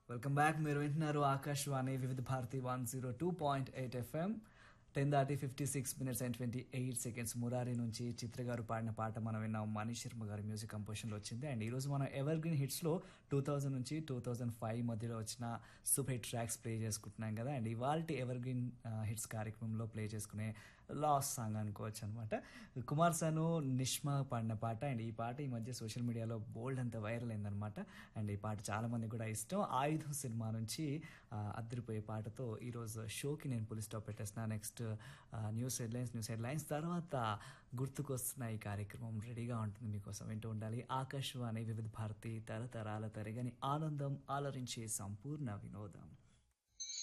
welcome back మీరు వింటున్నారు Akashvani Vividh Bharati one zero two point eight FM ten దాటి fifty six minutes and twenty eight seconds Murari నుంచి చిత్ర గారు పాడిన పాట మనం విన్నాం మనీష్ శర్మ గారి మ్యూజిక్ కంపోజిషన్లో వచ్చింది అండ్ ఈరోజు మనం ఎవర్ గ్రీన్ హిట్స్లో టూ థౌజండ్ నుంచి టూ థౌజండ్ ఫైవ్ మధ్యలో వచ్చిన సూపర్ హిట్ ట్రాక్స్ ప్లే చేసుకుంటున్నాం కదా అండ్ ఇవాళ ఎవర్ గ్రీన్ హిట్స్ కార్యక్రమంలో ప్లే చేసుకునే లాస్ట్ సాంగ్ అనుకోవచ్చు అనమాట కుమార్ సాను నిష్మా పాడిన పాట అండ్ ఈ పాట ఈ మధ్య సోషల్ మీడియాలో బోల్డ్ అంత వైరల్ అయిందనమాట అండ్ ఈ పాట చాలా మంది కూడా ఇష్టం ఆయుధం సినిమా నుంచి ఆ, అద్దరిపోయే పాటతో ఈరోజు షోకి నేను పులి స్టాప్ పెట్టేసిన next news headlines news headlines తర్వాత గుర్తుకొస్తున్న ఈ కార్యక్రమం రెడీగా ఉంటుంది మీకోసం వింటూ ఉండాలి ఆకాశవాణి వివిధ భారతి తరతరాల తరగని ఆనందం ఆలరించే సంపూర్ణ వినోదం